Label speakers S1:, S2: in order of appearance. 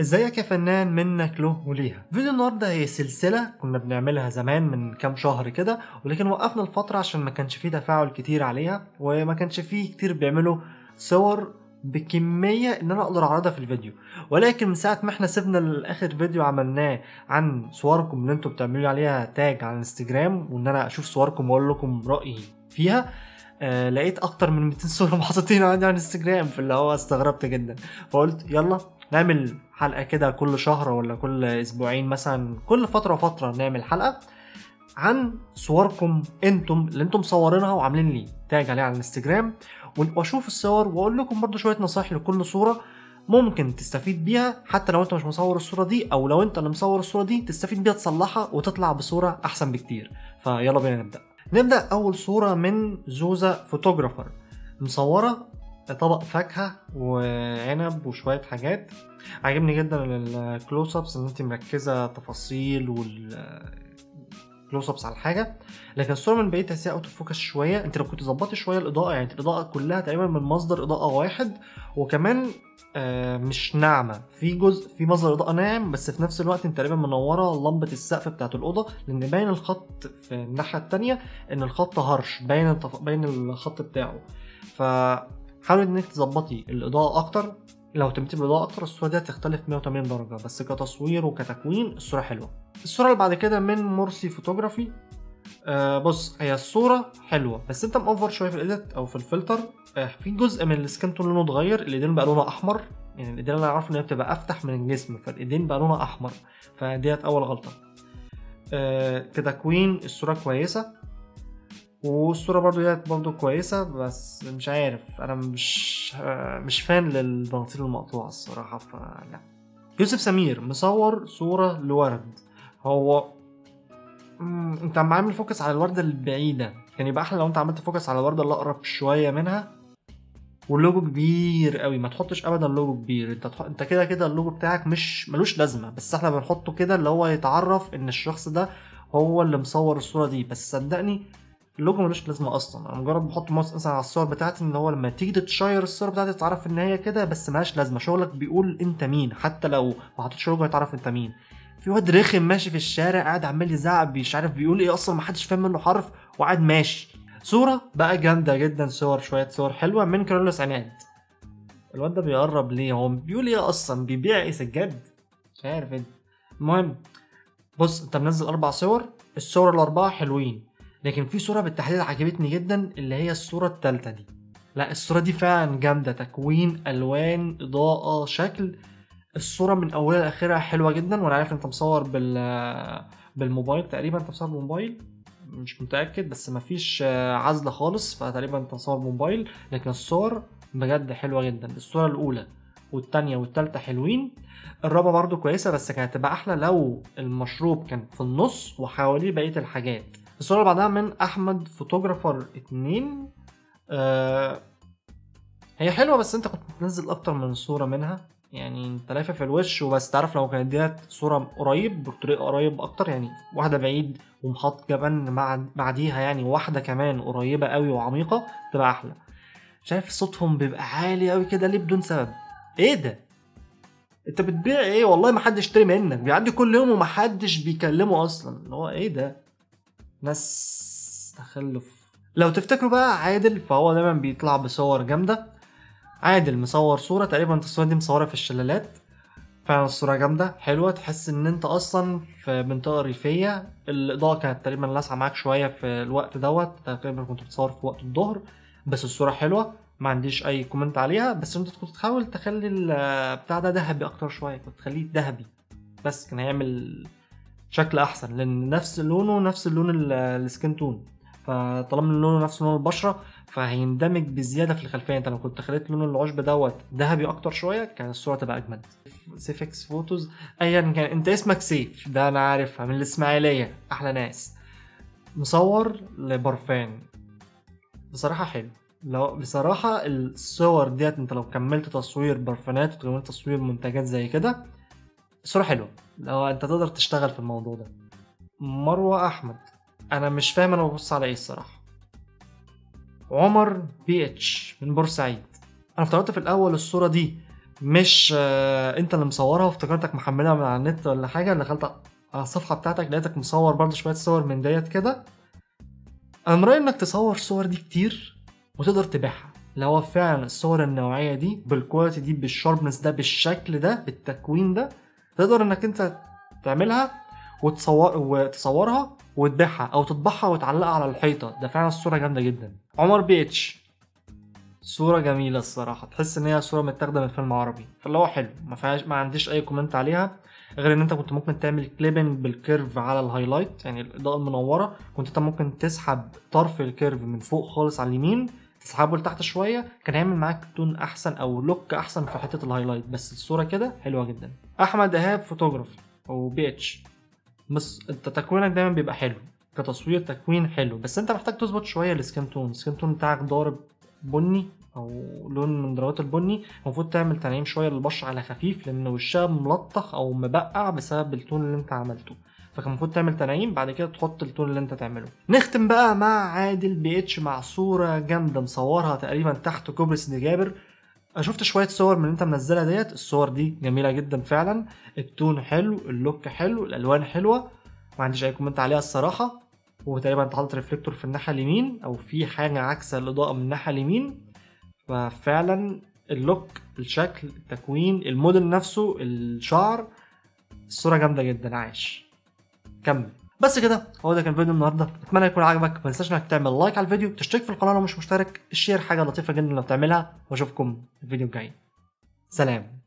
S1: ازيك يا فنان منك له وليها فيديو النهارده هي سلسله كنا بنعملها زمان من كام شهر كده ولكن وقفنا الفتره عشان ما كانش فيه تفاعل كتير عليها وما كانش فيه كتير بيعملوا صور بكميه ان انا اقدر اعرضها في الفيديو ولكن من ساعه ما احنا سيبنا الاخر فيديو عملناه عن صوركم اللي انتوا بتعملوا عليها تاج على الانستجرام وان انا اشوف صوركم واقول لكم رايي فيها آه لقيت اكتر من 200 صوره محطوطين عندي على الانستجرام فاللي هو استغربت جدا فقلت يلا نعمل حلقه كده كل شهر ولا كل اسبوعين مثلا كل فتره وفتره نعمل حلقه عن صوركم انتم اللي انتم مصورينها وعاملين لي تاج عليها على الانستجرام واشوف الصور واقول لكم برضو شويه نصايح لكل صوره ممكن تستفيد بيها حتى لو انت مش مصور الصوره دي او لو انت اللي مصور الصوره دي تستفيد بيها تصلحها وتطلع بصوره احسن بكتير فيلا بينا نبدا نبدا اول صوره من زوزا فوتوغرافر مصوره طبق فاكهه وعنب وشويه حاجات عجبني جدا الكلوز ابس ان انت مركزه تفاصيل وال كلوز ابس على الحاجه لكن الصوره من بعيد تحسيها اوت فوكس شويه انت لو كنت ظبطت شويه الاضاءه يعني الاضاءه كلها تقريبا من مصدر اضاءه واحد وكمان آه مش ناعمه في جزء في مصدر اضاءه ناعم بس في نفس الوقت انت تقريبا منوره لمبه السقف بتاعت الاوضه لان باين الخط في الناحيه التانية ان الخط هرش باين التف... باين الخط بتاعه فحاولي انك تظبطي الاضاءه اكتر لو تمتي بالاضاءه اكتر الصوره دي هتختلف 180 درجه بس كتصوير وكتكوين الصوره حلوه الصوره اللي بعد كده من مرسي فوتوغرافي آه بص هي الصوره حلوه بس انت مأوفر شويه في الايديت او في الفلتر آه في جزء من السكان تون لونه اتغير الايدين بقى لونها احمر يعني الايدين انا عارف ان هي بتبقى افتح من الجسم فالايدين بقى لونها احمر فديت اول غلطه آه كتكوين الصوره كويسه والصورة برضو ديت برضو كويسة بس مش عارف أنا مش مش فان للبناطيل المقطوعة الصراحة فلا يوسف سمير مصور صورة لورد هو مم. انت عم عامل فوكس على الوردة البعيدة كان يبقى أحلى لو انت عملت فوكس على الوردة اللي أقرب شوية منها واللوجو كبير قوي ما تحطش ابدا لوجو كبير انت تح... انت كده كده اللوجو بتاعك مش ملوش لازمه بس احنا بنحطه كده اللي هو يتعرف ان الشخص ده هو اللي مصور الصوره دي بس صدقني اللوجو ملوش لازمه اصلا انا مجرد بحط ماوس مثلا على الصور بتاعتي ان هو لما تيجي تشير الصوره بتاعتي تعرف ان هي كده بس ملهاش لازمه شغلك بيقول انت مين حتى لو ما حطيتش لوجو هتعرف انت مين في واد رخم ماشي في الشارع قاعد عمال يزعق مش عارف بيقول ايه اصلا محدش فاهم منه حرف وقاعد ماشي صوره بقى جامده جدا صور شويه صور حلوه من كارلوس عناد الواد ده بيقرب ليه هو بيقول ايه اصلا بيبيع ايه سجاد مش عارف ايه المهم بص انت منزل اربع صور الصور الاربعه حلوين لكن في صوره بالتحديد عجبتني جدا اللي هي الصوره الثالثه دي لا الصوره دي فعلا جامده تكوين الوان اضاءه شكل الصوره من اولها لاخرها حلوه جدا وانا عارف انت مصور بال بالموبايل تقريبا انت مصور بالموبايل مش متاكد بس مفيش عزل خالص فتقريبا انت مصور بالموبايل لكن الصور بجد حلوه جدا الصوره الاولى والتانية والتالتة حلوين الرابعة برضو كويسة بس كانت هتبقى أحلى لو المشروب كان في النص وحواليه بقية الحاجات الصورة اللي بعدها من أحمد فوتوغرافر اتنين آه هي حلوة بس أنت كنت بتنزل أكتر من صورة منها يعني انت لافف في الوش وبس تعرف لو كانت ديت صورة قريب بطريقة قريب أكتر يعني واحدة بعيد ومحط كمان مع بعديها يعني واحدة كمان قريبة قوي وعميقة تبقى أحلى شايف صوتهم بيبقى عالي قوي كده ليه بدون سبب ايه ده انت بتبيع ايه والله ما حد يشتري منك بيعدي كل يوم وما حدش بيكلمه اصلا اللي هو ايه ده ناس تخلف لو تفتكروا بقى عادل فهو دايما بيطلع بصور جامده عادل مصور صوره تقريبا الصوره دي مصوره في الشلالات فعلا الصوره جامده حلوه تحس ان انت اصلا في منطقه ريفيه الاضاءه كانت تقريبا لاسعه معاك شويه في الوقت دوت تقريبا كنت بتصور في وقت الظهر بس الصوره حلوه ما عنديش اي كومنت عليها بس انت كنت تحاول تخلي البتاع ده ذهبي اكتر شويه كنت تخليه ذهبي بس كان هيعمل شكل احسن لان نفس لونه نفس اللون السكين تون فطالما لونه نفس لون البشره فهيندمج بزياده في الخلفيه انت لو كنت خليت لون العشب دوت ذهبي اكتر شويه كان الصوره تبقى اجمد سيف اكس فوتوز ايا كان انت اسمك سيف ده انا عارفها من الاسماعيليه احلى ناس مصور لبرفان بصراحه حلو لو بصراحة الصور ديت انت لو كملت تصوير برفانات وكملت تصوير منتجات زي كده الصورة حلوة لو انت تقدر تشتغل في الموضوع ده مروة احمد انا مش فاهم انا ببص على ايه الصراحة عمر بي اتش من بورسعيد انا افتكرت في الاول الصورة دي مش آه، انت اللي مصورها وافتكرتك محملها من على النت ولا حاجه دخلت على الصفحه بتاعتك لقيتك مصور برضه شويه صور من ديت كده انا من رايي انك تصور الصور دي كتير وتقدر تبيعها اللي هو فعلا الصور النوعيه دي بالكواليتي دي بالشاربنس ده بالشكل ده بالتكوين ده تقدر انك انت تعملها وتصور وتصورها وتبيعها او تطبعها وتعلقها على الحيطه ده فعلا الصوره جامده جدا عمر بي اتش صورة جميلة الصراحة تحس ان هي صورة متاخدة من فيلم عربي فاللي هو حلو ما فيهاش ما عنديش اي كومنت عليها غير ان انت كنت ممكن تعمل كليبنج بالكيرف على الهايلايت يعني الاضاءة المنورة كنت انت ممكن تسحب طرف الكيرف من فوق خالص على اليمين تسحبه لتحت شوية كان هيعمل معاك تون احسن او لوك احسن في حتة الهايلايت بس الصورة كده حلوة جدا احمد ايهاب فوتوغرافي او بي اتش بس انت تكوينك دايما بيبقى حلو كتصوير تكوين حلو بس انت محتاج تظبط شويه السكين تون السكين تون بتاعك ضارب بني او لون من درجات البني المفروض تعمل تنعيم شويه للبشره على خفيف لان وشها ملطخ او مبقع بسبب التون اللي انت عملته فكان المفروض تعمل تنعيم بعد كده تحط التون اللي انت تعمله نختم بقى مع عادل بي اتش مع صوره جامده مصورها تقريبا تحت كوبري سيدي جابر انا شفت شويه صور من اللي انت منزلها ديت الصور دي جميله جدا فعلا التون حلو اللوك حلو الالوان حلوه ما عنديش اي كومنت عليها الصراحه وتقريبا انت حاطط ريفليكتور في الناحيه اليمين او في حاجه عكس الاضاءه من الناحيه اليمين ففعلا اللوك الشكل التكوين الموديل نفسه الشعر الصوره جامده جدا عايش كمل بس كده هو ده كان فيديو النهارده اتمنى يكون عجبك ما تنساش انك تعمل لايك على الفيديو تشترك في القناه لو مش مشترك الشير حاجه لطيفه جدا لو بتعملها واشوفكم الفيديو الجاي سلام